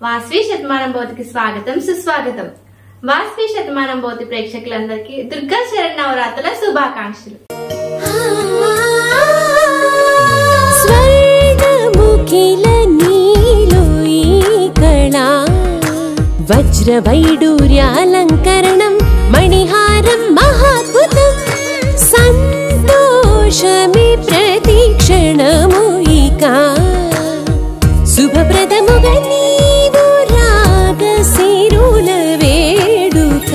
వాస్వి శతమానం బోధికి స్వాగతం సుస్వాగతం వాస్వి శతమానం బోధి ప్రేక్షకులందరికీ దుర్గా శరణ్ నవరాత్రుల శుభాకాంక్షలు స్వర్ణముఖిల నీలో ఈ కళా వజ్రవైడూర్యాలంకరణం మణిహారం మహాద్భుతం సంతోషమి ప్రతిక్షణము ఇక శుభప్రదముగా నీవు రాగశిరుల వేడుక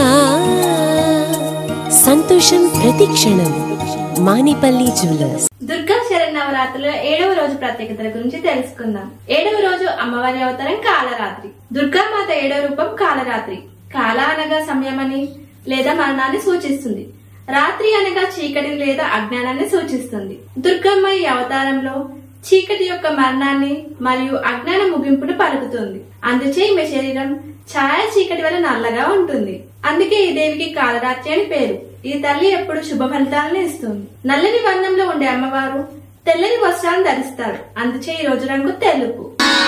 సంతోషం ప్రతిక్షణం మానిపల్లి జ్యువెలర్స్ దుర్గా శరణ్ నవరాత్రుల ఏడవ రోజు ప్రత్యేకతల గురించి తెలుసుకుందాం ఏడవ రోజు అమ్మవారి అవతారం కాలరాత్రి దుర్గామాత ఏడవ రూపం కాలరాత్రి కాల అనగా సమయమని లేదా మరణాన్ని సూచిస్తుంది రాత్రి అనగా చీకటి లేదా అజ్ఞానాన్ని సూచిస్తుంది దుర్గమ్మ ఈ అవతారంలో చీకటి యొక్క మరణాన్ని మరియు అజ్ఞాన ముగింపును పలుకుతుంది అందుచే ఈమె శరీరం ఛాయ చీకటి వల్ల నల్లగా ఉంటుంది అందుకే ఈ దేవికి కాలరాత్రి అని పేరు ఈ తల్లి ఎప్పుడు శుభ ఫలితాలను ఇస్తుంది నల్లని వర్ణంలో ఉండే అమ్మవారు తెల్లని వస్త్రాలను ధరిస్తారు అందుచే ఈ రోజు రంగు తెలుపు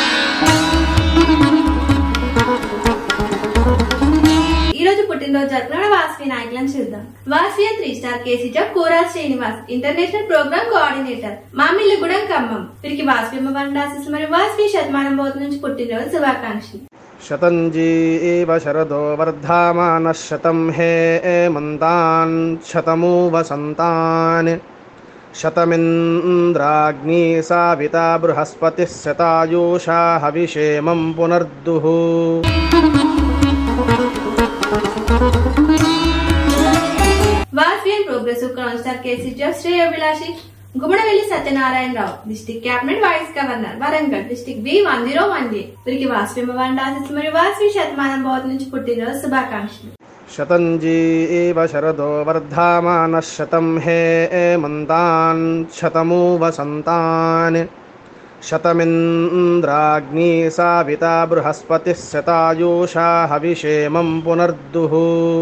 ఈ రోజు పుట్టినరోజు జరుపుకున్న వాసవి నాయకులను చూద్దాం వాసవి త్రీ స్టార్ కేసీ జాబ్ Kora Srinivas international programme coordinator Mamilligudem Khammam వీరికి వాసవి వండాసిస్ మరియు వాసవి శతమానం బోధ నుంచి పుట్టినరోజు శుభాకాంక్షలు शतञ्जीव शरदो वर्धामानः शतं हे मन्तान् शतमु वसन्तान् शतमिन्द्राग्नी साविता बृहस्पतिः शतायुषा हविषेमं पुनर्दुः వాసవి ప్రోగ్రెసివ్ కౌన్సిలర్ కేసీ జాబ్ శ్రేయోభిలాషి Gummadavelli Satyanarayanarao district cabinet vice governor Warangal district B one zero one J వీరికి వాసవి వండాసిస్ మరియు వాసవి శతమానం బోధ నుంచి పుట్టినరోజు శుభాకాంక్షలు शतञ्जीव शरदो वर्धामानः शतं हे मन्तान् शतमु वसन्तान् शतमिन्द्राग्नी साविता बृहस्पतिः शतायुषा हविषेमं पुनर्दुः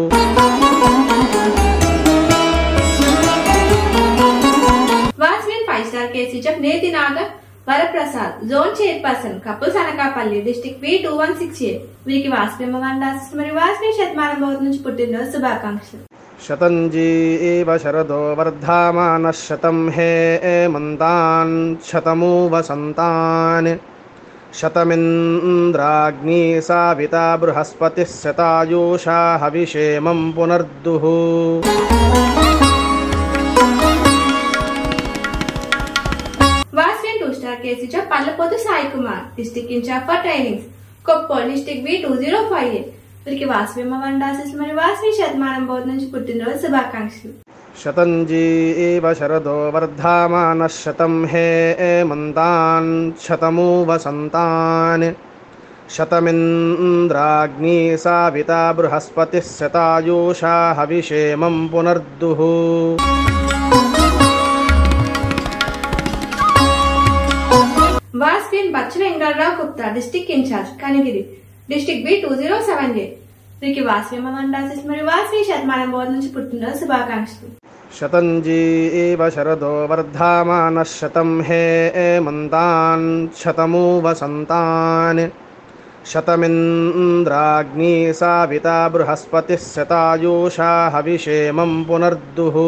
వాసవి ఫైవ్ స్టార్ కేసీ జాబ్ Neti Naga Varaprasad zone chairperson couples Anakapalli district B two one six A వీరికి వాసవి వండాసిస్ మరియు వాసవి శతమానం బోధ నుంచి పుట్టినరోజు శుభాకాంక్షలు शतञ्जीव शरदो वर्धामानः शतं हे मन्तान् शतमु वसन्तान् शतमिन्द्राग्नी साविता बृहस्पतिः शतायुषा हविषेमं पुनर्दुः వాసవి టూ స్టార్ కేసీ జాబ్ Pallapothu Sai Kumar district incharge for trainings కొప్పో district B two zero five A వీరికి వాసవి వండాసిస్ మరియు వాసవి శతమానం బోధ నుంచి పుట్టినరోజు శుభాకాంక్షలు शतञ्जीव शरदो वर्धामानः शतं हे मन्तान् शतमु वसन्तान् शतमिन्द्राग्नी साविता बृहस्पतिः शतायुषा हविषेमं पुनर्दुः వాస్విన్ Bachchana Venkatarao Gupta district incharge Kanigiri district B two zero seven A వీరికి వాసవి వండాసిస్ మరియు వాసవి శతమానం బోధ నుంచి పుట్టినరోజు శుభాకాంక్షలు शतञ्जीव शरदो वर्धामानः शतं हे मन्तान् शतमु वसन्तान् शतमिन्द्राग्नी साविता बृहस्पतिः शतायुषा हविषेमं पुनर्दुः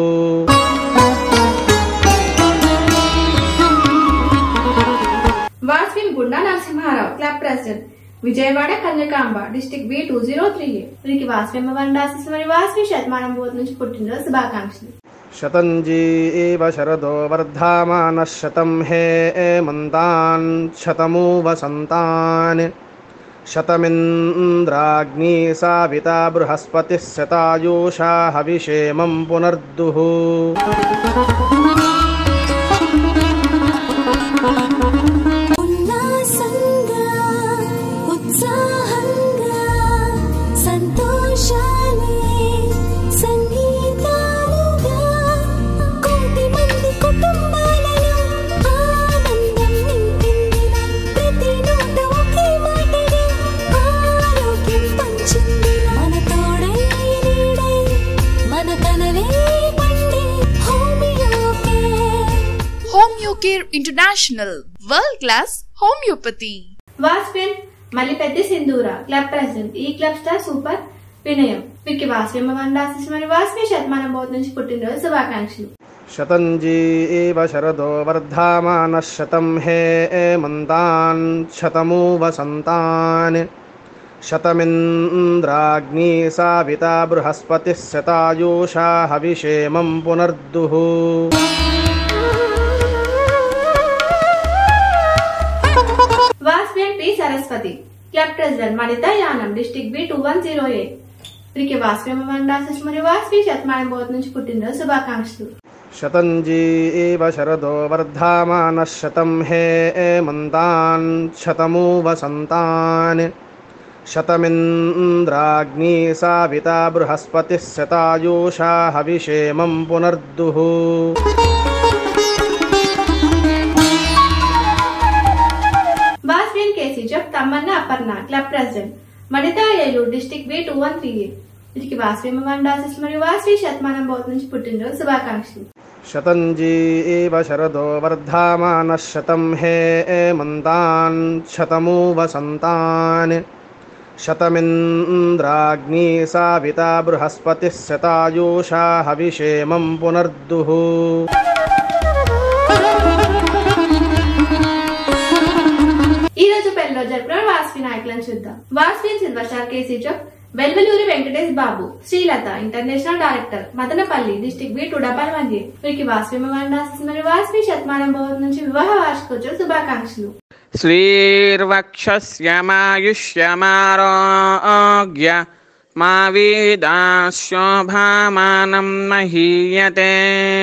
వాస్విన్ Gunda Narasimharao club president Vijayawada Kanyakamba district B two zero three A వీరికి వాసవి వండాసిస్ మరియు వాసవి శతమానం బోధ నుంచి పుట్టినరోజు శుభాకాంక్షలు शतञ्जीव शरदो वर्धामानः शतं हे मन्तान् शतमु वसन्तान् शतमिन्द्राग्नी साविता बृहस्पतिः शतायुषा हविषेमं पुनर्दुः ఉల్లాసంగా ఉత్సాహంగా సంతోషాలే సంగీతాలుగా కోటి మంది కుటుంబాలలో ఆనందం నింపిందిన ప్రతి నోట ఒకే మాటగా ఆరోగ్యం పంచిందిన మన తోడై నీడై మన కలలే పండే homeo care Homeocare International, world class homeopathy. వాస్పిన్ మల్లిపెద్ది సింధూర క్లబ్ ప్రెసిడెంట్ ఈ క్లబ్ స్టార్ సూపర్ వినయం వీరికి వాసవి మండాశిస్ మరియు వాసవి శతమానం బోధ నుంచి పుట్టినరోజు శుభాకాంక్షలు శతంజీవ శరదో వర్ధమానः శతం హేమంతాన్ శతమూ వసంతాన్ శతమింద్రాగ్నీ సావితా బృహస్పతిः శతాయూషా హవిషేమం పునర్దుః Vasavi P Saraswathi club president మణిత Yanam district B two one zero eight వీరికి వాసవి మండాశిస్ మరియు వాసవి శతమానం బోధ నుంచి పుట్టినరోజు శుభాకాంక్షలు శతంజీవ శరదో వర్ధమానः శతం హేమంతాన్ శతమూ వసంతాన్ శతమింద్రాగ్నీ సావితా బృహస్పతిः శతాయూషా హవిషేమం పునర్దుః వాసవి కేసీ జబ్ తమ్మన్న అపర్ణ క్లబ్ ప్రెసిడెంట్ మణిత Eluru district B two one three eight వీరికి వాసవి మండాశిస్ మరియు వాసవి శతమానం బోధ నుంచి పుట్టినరోజు శుభాకాంక్షలు శతంజీవ శరదో వర్ధమానः శతం హేమంతాన్ శతమూ వసంతాన్ శతమింద్రాగ్నీ సావితా బృహస్పతిः శతాయూషా హవిషేమం పునర్దుః ఈ రోజు పెళ్లిలో జరుపుకున్న వాసవి నాయకులను చూద్దాం వాసవి సిల్వర్ స్టార్ కేసీ చౌక్ Velveluri Venkatesh Babu Srilatha international director Madanapalle district B two double one A వీరికి వాసవి మండాశిస్ మరియు వాసవి శతమానం బోధ నుంచి వివాహ వార్షికోత్సవ శుభాకాంక్షలు श्रीर्वक्षस्यमायुष्यमारोग्य मा वेदाशोभामानं महीयते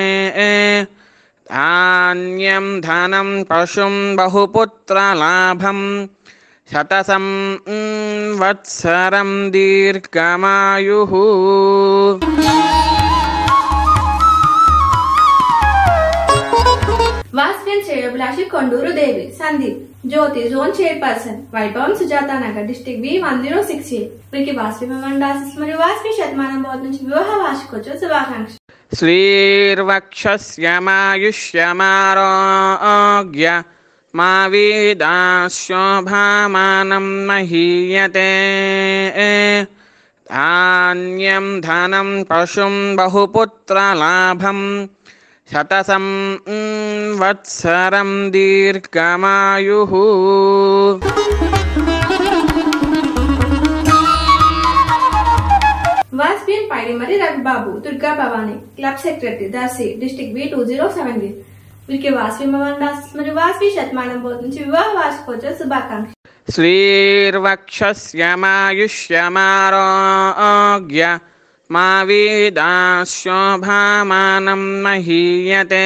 धान्यं धनं पशुं बहुपुत्रलाभं शतसं वत्सरं दीर्घमायुः వాసవ్యన్ శ్రేయోభిలాషి కొండూరు దేవి సందీప్ జ్యోతి జోన్ చైర్పర్సన్ వైభవం Sujatha Nagar district B one zero six A వీరికి వాసవి మండాశిస్ మరియు వాసవి శతమానం బోధ నుంచి వివాహ వార్షికోత్సవ శుభాకాంక్షలు श्रीर्वक्षस्यमायुष्यमारोग्य मा वेदाशोभामानं महीयते धान्यं धनं पशुं बहुपुत्रलाभं शतसं वत्सरं दीर्घमायुः వాసవ్యన్ Paidimari Ravibabu Durga Bhavani club secretary Darsi district B two zero seven వీరికి వాసవి మండాశిస్ మరియు వాసవి శతమానం బోధ నుంచి వివాహ వార్షికోత్సవ శుభాకాంక్షలు श्रीर्वक्षस्यमायुष्यमारोग्य मा वेदाशोभामानं महीयते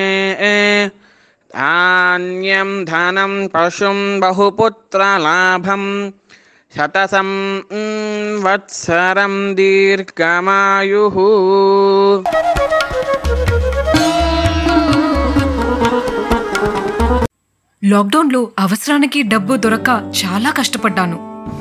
धान्यं धनं पशुं बहुपुत्रलाभं शतसं वत्सरं दीर्घमायुः లాక్డౌన్లో అవసరానికి డబ్బు దొరక్క చాలా కష్టపడ్డాను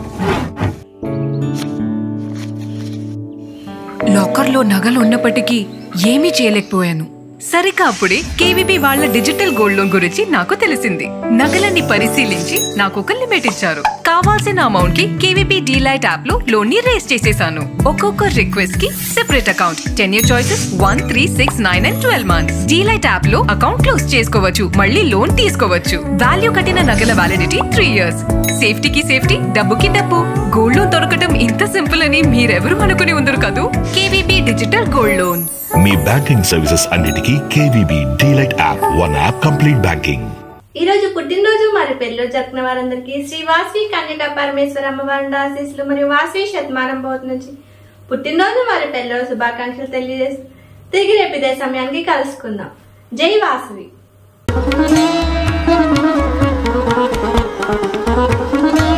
లాకర్లో నగలు ఉన్నప్పటికీ ఏమీ చేయలేకపోయాను సరిగ్గా అప్పుడే కేవీబీ వాళ్ళ డిజిటల్ గోల్డ్ లోన్ గురించి నాకు తెలిసింది నగలన్నీ పరిశీలించి నాకు ఒక లిమిట్ ఇచ్చారు కావాల్సిన అమౌంట్ కి కేవీబీ డీలైట్ యాప్ లో లోన్ ని రేస్ చేసేసాను ఒక్కొక్క రిక్వెస్ట్ కి separate account ten year choices one three six nine and twelve months DLite app లో అకౌంట్ క్లోజ్ చేసుకోవచ్చు మళ్ళీ లోన్ తీసుకోవచ్చు వాల్యూ కట్టిన నగల వ్యాలిడిటీ త్రీ ఇయర్స్ సేఫ్టీకి సేఫ్టీ డబ్బుకి డబ్బు గోల్డ్ లోన్ దొరకటం ఇంత సింపుల్ అని మీరెవరూ అనుకుని ఉందరు కదూ కేవీబీ డిజిటల్ గోల్డ్ లోన్ మీ బ్యాంకింగ్ సర్వీసెస్ అన్నిటికీ KVB DLite app one app complete banking ఈ రోజు పుట్టినరోజు మరి పెళ్లిలో జరుపుకున్న వారందరికీ శ్రీ వాసవి కన్యక పరమేశ్వర అమ్మవారి ఆశీస్సులు మరియు వాసవి శతమానం బోధ నుంచి పుట్టినరోజు మరి పెళ్లిలో శుభాకాంక్షలు తెలియజేస్తూ తిరిగి రేపు ఇదే సమయానికి కలుసుకుందాం జై వాసవి